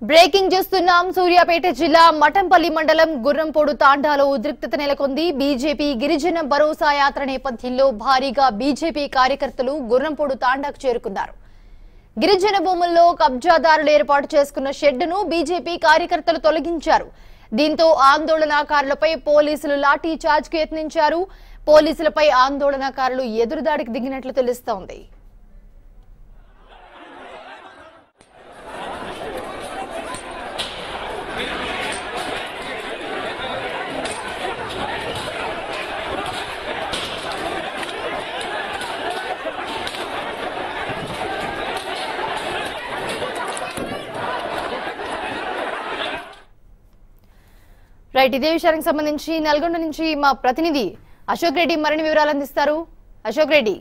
Breaking చూస్తున్నాం సూర్యాపేట జిల్లా మఠంపల్లి మండలం గుర్రంపోడు తాండాలో ఉద్రిక్తత నెలకొంది బీజేపీ గిరిజన భరోసా యాత్ర నేపథ్యంలో భారీగా బీజేపీ కార్యకర్తలు గుర్రంపోడు తాండాకు చేరుకున్నారు గిరిజన భూముల్లో కబ్జాదారులు ఏర్పాటు చేసుకున్న షెడ్డును బీజేపీ కార్యకర్తలు తొలగించారు దీంతో ఆందోళనకారులపై పోలీసులు లాఠీ చార్జ్కు యత్నించారు పోలీసులపై ఆందోళనకారులు ఎదురుదాడికి దిగినట్లు తెలుస్తోంది రైట్ ఇదే విషయానికి సంబంధించి నల్గొండ నుంచి మా ప్రతినిధి అశోక్ రెడ్డి మరిన్ని వివరాలు అందిస్తారు అశోక్ రెడ్డి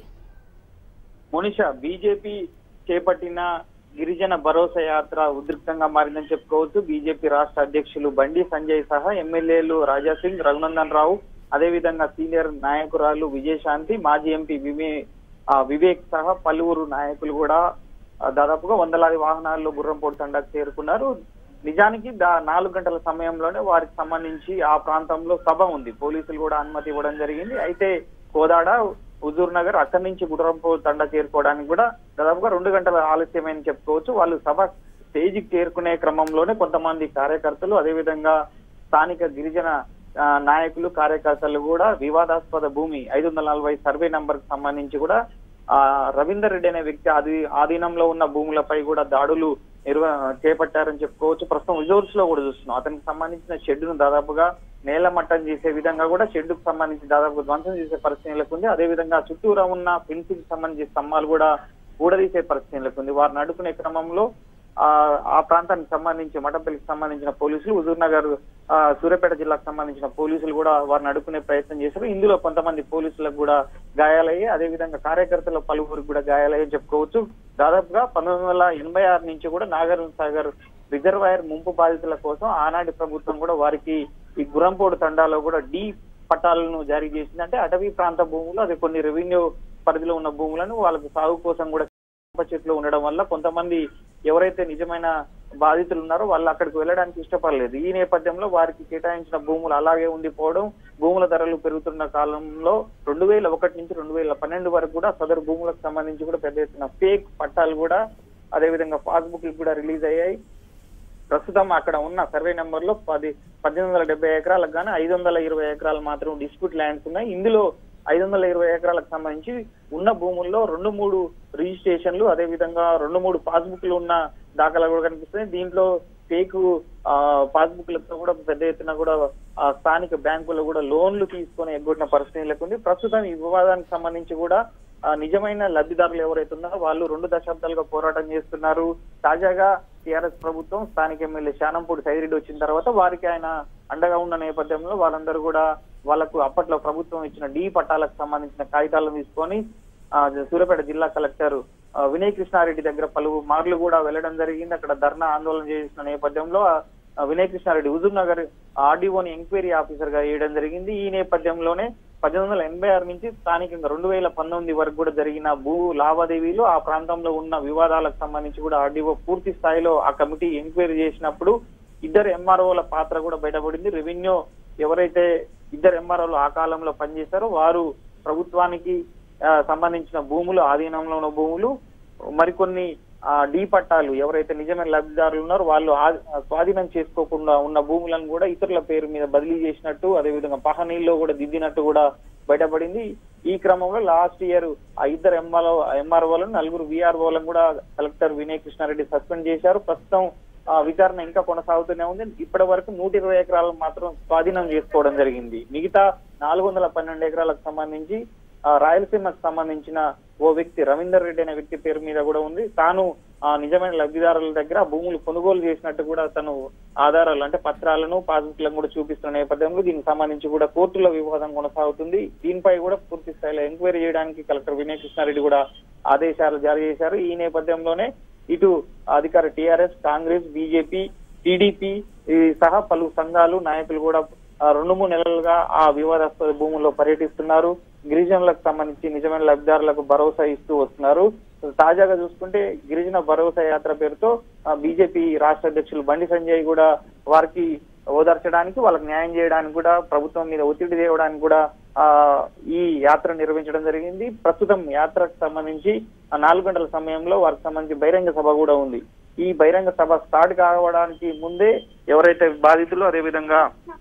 మునిష బీజేపీ చేపట్టిన గిరిజన భరోసా యాత్ర ఉద్రిక్తంగా మారిందని చెప్పుకోవచ్చు బీజేపీ రాష్ట్ర అధ్యక్షులు బండి సంజయ్ సహా ఎమ్మెల్యేలు రాజా సింగ్ రఘునందన్ రావు అదేవిధంగా సీనియర్ నాయకురాలు విజయశాంతి మాజీ ఎంపీ వివే ఆ, వివేక్ సహా పలువురు నాయకులు కూడా ఆ, దాదాపుగా వందలాది వాహనాల్లో గుర్రంపోటు తండాకు చేరుకున్నారు నిజానికి దా- నాలుగు గంటల సమయంలోనే వారికి సంబంధించి ఆ ప్రాంతంలో సభ ఉంది పోలీసులు కూడా అనుమతి ఇవ్వడం జరిగింది అయితే కోదాడ హుజూర్ నగర్ అక్కడి నుంచి గుర్రంపో తండ చేరుకోవడానికి కూడా దాదాపుగా రెండు గంటల ఆలస్యమని చెప్పుకోవచ్చు వాళ్ళు సభ స్టేజికి చేరుకునే క్రమంలోనే కొంతమంది కార్యకర్తలు అదేవిధంగా స్థానిక గిరిజన ఆ, నాయకులు కార్యకర్తలు కూడా వివాదాస్పద భూమి ఐదు వందల నలభై సర్వే నంబర్ కి సంబంధించి కూడా ఆ రవీందర్ రెడ్డి అనే వ్యక్తి ఆది ఆధీనంలో ఉన్న భూములపై కూడా దాడులు నిర్వ చేపట్టారని చెప్పుకోవచ్చు ప్రస్తుతం విజువల్స్ లో కూడా చూస్తున్నాం అతనికి సంబంధించిన షెడ్డును దాదాపుగా నేల మట్టం చేసే విధంగా కూడా షెడ్డుకు సంబంధించి దాదాపు ధ్వంసం చేసే పరిస్థితి నెలకొంది అదేవిధంగా చుట్టూరా ఉన్న ఫెన్సింగ్ సంబంధించిన స్తంభాలు కూడా ఊడదీసే పరిస్థితి నెలకొంది వారిని అడ్డుకునే క్రమంలో ఆ ఆ ప్రాంతానికి సంబంధించి మఠంపల్లికి సంబంధించిన పోలీసులు హుజూర్ నగర్ ఆ, సూర్యాపేట జిల్లాకు సంబంధించిన పోలీసులు కూడా వారిని అడ్డుకునే ప్రయత్నం చేశారు ఇందులో కొంతమంది పోలీసులకు కూడా గాయాలయ్యాయి అదేవిధంగా కార్యకర్తల పలువురికి కూడా గాయాలయ్యాయి చెప్పుకోవచ్చు దాదాపుగా పంతొమ్మిది వందల ఎనభై ఆరు నుంచి కూడా నాగార్జున సాగర్ రిజర్వాయర్ ముంపు బాధితుల కోసం ఆనాటి ప్రభుత్వం కూడా వారికి ఈ గురంపోడు తండాలో కూడా డి పట్టాలను జారీ చేసింది అంటే అటవీ ప్రాంత భూములు అది కొన్ని రెవెన్యూ పరిధిలో ఉన్న భూములను వాళ్ళకు సాగు కోసం కూడా వేప చెట్లు ఉండడం వల్ల కొంతమంది ఎవరైతే నిజమైన బాధితులు ఉన్నారో వాళ్ళు అక్కడికి వెళ్ళడానికి ఇష్టపడలేదు ఈ నేపథ్యంలో వారికి కేటాయించిన భూములు అలాగే ఉండిపోవడం భూముల ధరలు పెరుగుతున్న కాలంలో రెండు వేల ఒకటి నుంచి రెండు వేల పన్నెండు వరకు కూడా సదరు భూములకు సంబంధించి కూడా పెద్ద ఎత్తున ఫేక్ పట్టాలు కూడా అదేవిధంగా పాస్బుక్లు కూడా రిలీజ్ అయ్యాయి ప్రస్తుతం అక్కడ ఉన్న సర్వే నెంబర్ లో పది పద్దెనిమిది వందల డెబ్బై ఎకరాలకు గాను ఐదు వందల ఇరవై ఎకరాలు మాత్రం డిస్ప్యూట్ ల్యాండ్స్ ఉన్నాయి ఇందులో ఐదు వందల ఇరవై ఎకరాలకు సంబంధించి ఉన్న భూముల్లో రెండు మూడు రిజిస్ట్రేషన్లు అదే విధంగా రెండు మూడు పాస్బుక్లు ఉన్న దాఖలా కూడా కనిపిస్తున్నాయి దీంట్లో ఫేక్ పాస్బుక్లతో కూడా పెద్ద ఎత్తున కూడా ఆ, స్థానిక బ్యాంకుల్లో కూడా లోన్లు తీసుకొని ఎగ్గొట్టిన పరిస్థితి నెలకొంది ప్రస్తుతం ఈ వివాదానికి సంబంధించి కూడా ఆ, నిజమైన లబ్ధిదారులు ఎవరైతే ఉన్నారో వాళ్ళు రెండు దశాబ్దాలుగా పోరాటం చేస్తున్నారు తాజాగా టిఆర్ఎస్ ప్రభుత్వం స్థానిక ఎమ్మెల్యే శానంపూడి సైరెడ్డి వచ్చిన తర్వాత వారికి ఆయన అండగా ఉన్న నేపథ్యంలో వాళ్ళందరూ కూడా వాళ్ళకు అప్పట్లో ప్రభుత్వం ఇచ్చిన డి పట్టాలకు సంబంధించిన కాగితాలను తీసుకొని ఆ, సూర్యాపేట జిల్లా కలెక్టర్ ఆ, వినయ్ కృష్ణారెడ్డి దగ్గర పలు మార్లు కూడా వెళ్ళడం జరిగింది అక్కడ ధర్నా ఆందోళన చేసిన నేపథ్యంలో ఆ, వినయ్ కృష్ణారెడ్డి హుజూర్ నగర్ ఆర్డీఓని ఎంక్వైరీ ఆఫీసర్ గా వేయడం జరిగింది ఈ నేపథ్యంలోనే పద్దెనిమిది వందల ఎనభై ఆరు నుంచి స్థానికంగా రెండు వేల పంతొమ్మిది వరకు కూడా జరిగిన భూ లావాదేవీలు ఆ ప్రాంతంలో ఉన్న వివాదాలకు సంబంధించి కూడా ఆర్డీఓ పూర్తి స్థాయిలో ఆ కమిటీ ఎంక్వైరీ చేసినప్పుడు ఇద్దరు ఎంఆర్ఓల పాత్ర కూడా బయటపడింది రెవెన్యూ ఎవరైతే ఇద్దరు ఎంఆర్ఓలు ఆ కాలంలో పనిచేశారో వారు ప్రభుత్వానికి ఆ, సంబంధించిన భూములు ఆధీనంలో ఉన్న భూములు మరికొన్ని ఆ, డీ పట్టాలు ఎవరైతే నిజమైన లబ్ధిదారులు ఉన్నారో వాళ్ళు ఆ- స్వాధీనం చేసుకోకుండా ఉన్న భూములను కూడా ఇతరుల పేరు మీద బదిలీ చేసినట్టు అదేవిధంగా పహనీల్లో కూడా దిద్దినట్టు కూడా బయటపడింది ఈ క్రమంలో లాస్ట్ ఇయర్ ఆ ఇద్దరు ఎంఆర్ఓ ఎంఆర్ఓలను నలుగురు విఆర్ఓలను కూడా కలెక్టర్ వినయ్ కృష్ణారెడ్డి సస్పెండ్ చేశారు ప్రస్తుతం ఆ, విచారణ ఇంకా కొనసాగుతూనే ఉంది ఇప్పటి వరకు నూట ఇరవై ఎకరాలను మాత్రం స్వాధీనం చేసుకోవడం జరిగింది మిగతా నాలుగు వందల పన్నెండు ఎకరాలకు సంబంధించి ఆ, రాయలసీమకు సంబంధించిన ఓ వ్యక్తి రవీందర్ రెడ్డి అనే వ్యక్తి పేరు మీద కూడా ఉంది తాను ఆ నిజమైన లబ్ధిదారుల దగ్గర ఆ భూములు కొనుగోలు చేసినట్టు కూడా తను ఆధారాలు అంటే పత్రాలను పాస్బుక్లను కూడా చూపిస్తున్న నేపథ్యంలో దీనికి సంబంధించి కూడా కోర్టులో వివాదం కొనసాగుతుంది దీనిపై కూడా పూర్తి స్థాయిలో ఎంక్వైరీ చేయడానికి కలెక్టర్ వినయ్ కృష్ణారెడ్డి కూడా ఆదేశాలు జారీ చేశారు ఈ నేపథ్యంలోనే ఇటు అధికార టీఆర్ఎస్ కాంగ్రెస్ బీజేపీ టీడీపీ ఈ సహా పలు సంఘాలు నాయకులు కూడా ఆ, రెండు మూడు నెలలుగా ఆ వివాదాస్పద భూముల్లో పర్యటిస్తున్నారు గిరిజనులకు సంబంధించి నిజమైన లబ్ధిదారులకు భరోసా ఇస్తూ వస్తున్నారు తాజాగా చూసుకుంటే గిరిజన భరోసా యాత్ర పేరుతో బీజేపీ రాష్ట్ర అధ్యక్షులు బండి సంజయ్ కూడా వారికి ఓదార్చడానికి వాళ్ళకి న్యాయం చేయడానికి కూడా ప్రభుత్వం మీద ఒత్తిడి తేవడానికి కూడా ఆ ఈ యాత్ర నిర్వహించడం జరిగింది ప్రస్తుతం యాత్రకు సంబంధించి ఆ నాలుగు గంటల సమయంలో వారికి సంబంధించి బహిరంగ సభ కూడా ఉంది ఈ బహిరంగ సభ స్టార్ట్ కావడానికి ముందే ఎవరైతే బాధితులు అదేవిధంగా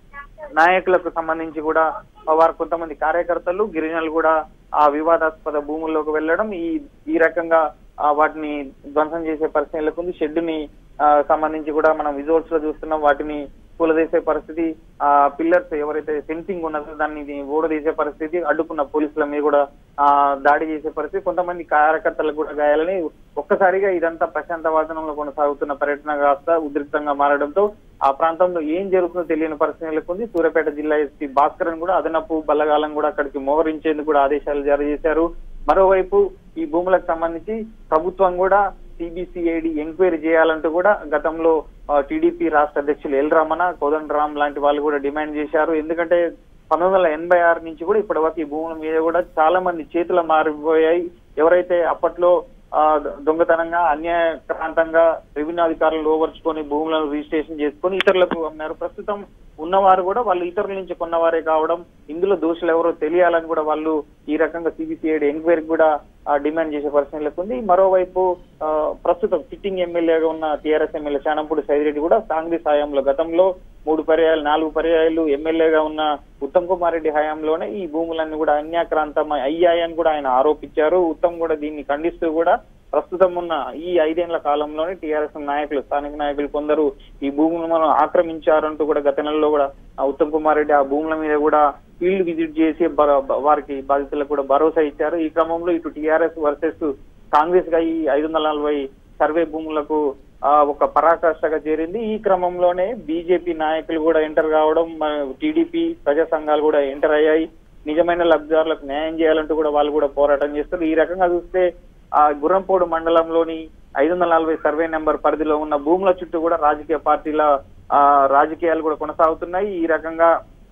నాయకులకు సంబంధించి కూడా వారు కొంతమంది కార్యకర్తలు గిరిజనులు కూడా ఆ వివాదాస్పద భూముల్లోకి వెళ్ళడం ఈ ఈ రకంగా ఆ వాటిని ధ్వంసం చేసే పరిస్థితులకు ఉంది షెడ్డుని ఆ, సంబంధించి కూడా మనం విజువల్స్ లో చూస్తున్నాం వాటిని కూలదీసే పరిస్థితి ఆ పిల్లర్స్ ఎవరైతే ఫెన్సింగ్ ఉన్నదో దాన్ని ఊడదీసే పరిస్థితి అడ్డుకున్న పోలీసుల మీద కూడా ఆ దాడి చేసే పరిస్థితి కొంతమంది కార్యకర్తలకు కూడా గాయాలని ఒక్కసారిగా ఇదంతా ప్రశాంత వాతావరణంలో కొనసాగుతున్న పర్యటన కాస్త ఉద్రిక్తంగా మారడంతో ఆ ప్రాంతంలో ఏం జరుగుతుందో తెలియని పరిస్థితి నెలకొంది సూర్యాపేట జిల్లా ఎస్పీ భాస్కరన్ కూడా అదనపు బల్లగాలం కూడా అక్కడికి మోహరించేందుకు కూడా ఆదేశాలు జారీ చేశారు మరోవైపు ఈ భూములకు సంబంధించి ప్రభుత్వం కూడా సిబిసిఐడి ఎంక్వైరీ చేయాలంటూ కూడా గతంలో టీడీపీ రాష్ట్ర అధ్యక్షులు ఎల్ రమణ కోదండ రామ్ లాంటి వాళ్ళు కూడా డిమాండ్ చేశారు ఎందుకంటే పంతొమ్మిది వందల ఎనభై ఆరు నుంచి కూడా ఇప్పటి వరకు ఈ భూముల మీద కూడా చాలా మంది చేతులు మారిపోయాయి ఎవరైతే అప్పట్లో ఆ, దొంగతనంగా అన్యాయక్రాంతంగా రెవెన్యూ అధికారులు లోపరుచుకొని భూములను రిజిస్ట్రేషన్ చేసుకొని ఇతరులకు అమ్మారు ప్రస్తుతం ఉన్నవారు కూడా వాళ్ళు ఇతరుల నుంచి కొన్నవారే కావడం ఇందులో దోషులు ఎవరో తెలియాలని కూడా వాళ్ళు ఈ రకంగా సిబిసిఐడి ఎంక్వైరీ కూడా ఆ, డిమాండ్ చేసే పరిస్థితులకు ఉంది మరోవైపు ఆ, ప్రస్తుతం సిట్టింగ్ ఎమ్మెల్యేగా ఉన్న టీఆర్ఎస్ ఎమ్మెల్యే చానంపూడి సైదిరెడ్డి కూడా కాంగ్రెస్ హయాంలో గతంలో మూడు పర్యాయాలు నాలుగు పర్యాయాలు ఎమ్మెల్యేగా ఉన్న ఉత్తమ్ కుమార్ రెడ్డి హయాంలోనే ఈ భూములన్నీ కూడా అన్యాక్రాంతం అయ్యాయని కూడా ఆయన ఆరోపించారు ఉత్తమ్ కూడా దీన్ని ఖండిస్తూ కూడా ప్రస్తుతం ఉన్న ఈ ఐదేళ్ల కాలంలోనే టీఆర్ఎస్ నాయకులు స్థానిక నాయకులు కొందరు ఈ భూములను మనం ఆక్రమించారంటూ కూడా గత నెలలో కూడా ఆ ఉత్తమ్ కుమార్ రెడ్డి ఆ భూముల మీద కూడా ఫీల్డ్ విజిట్ చేసి బర- బ- వారికి బాధితులకు కూడా భరోసా ఇచ్చారు ఈ క్రమంలో ఇటు టీఆర్ఎస్ వర్సెస్ కాంగ్రెస్ గా ఈ ఐదు వందల నలభై సర్వే భూములకు ఆ, ఒక పరాకాష్ఠగా చేరింది ఈ క్రమంలోనే బీజేపీ నాయకులు కూడా ఎంటర్ కావడం టీడీపీ ప్రజా సంఘాలు కూడా ఎంటర్ అయ్యాయి నిజమైన లబ్ధిదారులకు న్యాయం చేయాలంటూ కూడా వాళ్ళు కూడా పోరాటం చేస్తారు ఈ రకంగా చూస్తే ఆ గుర్రంపోడు మండలంలోని ఐదు వందల నలభై సర్వే నెంబర్ పరిధిలో ఉన్న భూముల చుట్టూ కూడా రాజకీయ పార్టీల ఆ, రాజకీయాలు కూడా కొనసాగుతున్నాయి ఈ రకంగా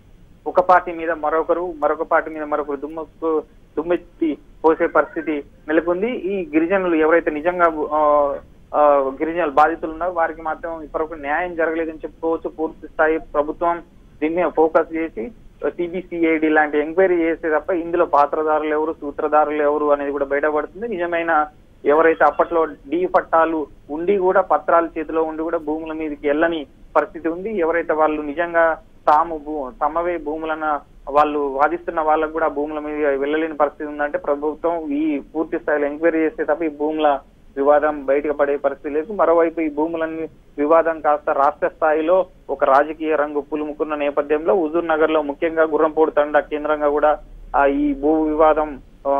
ఒక పార్టీ మీద మరొకరు మరొక పార్టీ మీద మరొకరు దుమ్ముకు దుమ్మెత్తి పోసే పరిస్థితి నెలకొంది ఈ గిరిజనులు ఎవరైతే నిజంగా ఆ, ఆ, గిరిజనులు బాధితులు ఉన్నారో వారికి మాత్రం ఇప్పటివరకు న్యాయం జరగలేదని చెప్పుకోవచ్చు పూర్తి స్థాయి ప్రభుత్వం దీని మీద ఫోకస్ చేసి సిబిసిఐడి లాంటి ఎంక్వైరీ చేస్తే తప్ప ఇందులో పాత్రదారులు ఎవరు సూత్రధారులు ఎవరు అనేది కూడా బయటపడుతుంది నిజమైన ఎవరైతే అప్పట్లో డీ పట్టాలు ఉండి కూడా పత్రాలు చేతిలో ఉండి కూడా భూముల మీదకి వెళ్ళని పరిస్థితి ఉంది ఎవరైతే వాళ్ళు నిజంగా తాము భూ తమవే భూములన్న వాళ్ళు వాదిస్తున్న వాళ్ళకు కూడా భూముల మీద వెళ్ళలేని పరిస్థితి ఉందంటే ప్రభుత్వం ఈ పూర్తి స్థాయిలో ఎంక్వైరీ చేస్తే తప్ప ఈ భూముల వివాదం బయటకు పడే పరిస్థితి లేదు మరోవైపు ఈ భూములన్నీ వివాదం కాస్త రాష్ట్ర స్థాయిలో ఒక రాజకీయ రంగు పులుముకున్న నేపథ్యంలో హుజూర్ నగర్ లో ముఖ్యంగా గుర్రంపోడు తండ కేంద్రంగా కూడా ఆ ఈ భూ వివాదం ఆ,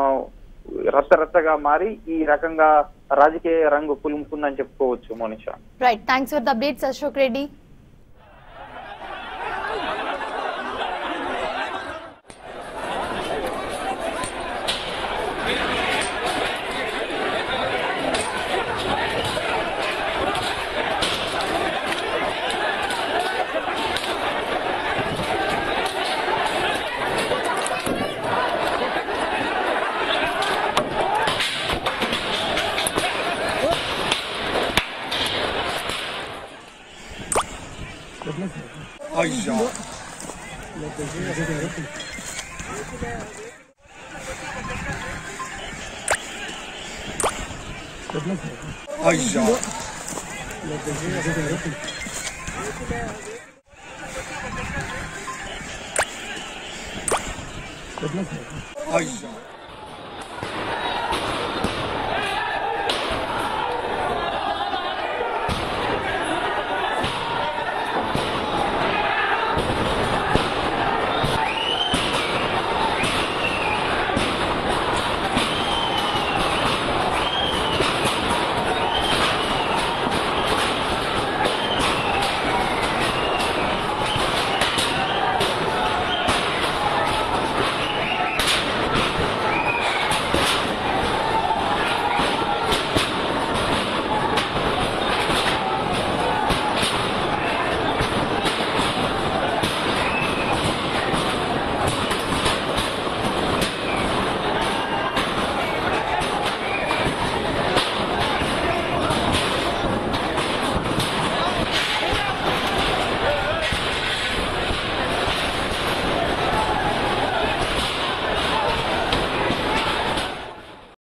రచ్చరచ్చగా మారి ఈ రకంగా రాజకీయ రంగు పులుముకుందని చెప్పుకోవచ్చు Monisha right thanks for the updates Ashok Reddy Ayya. Ayya. Ayya.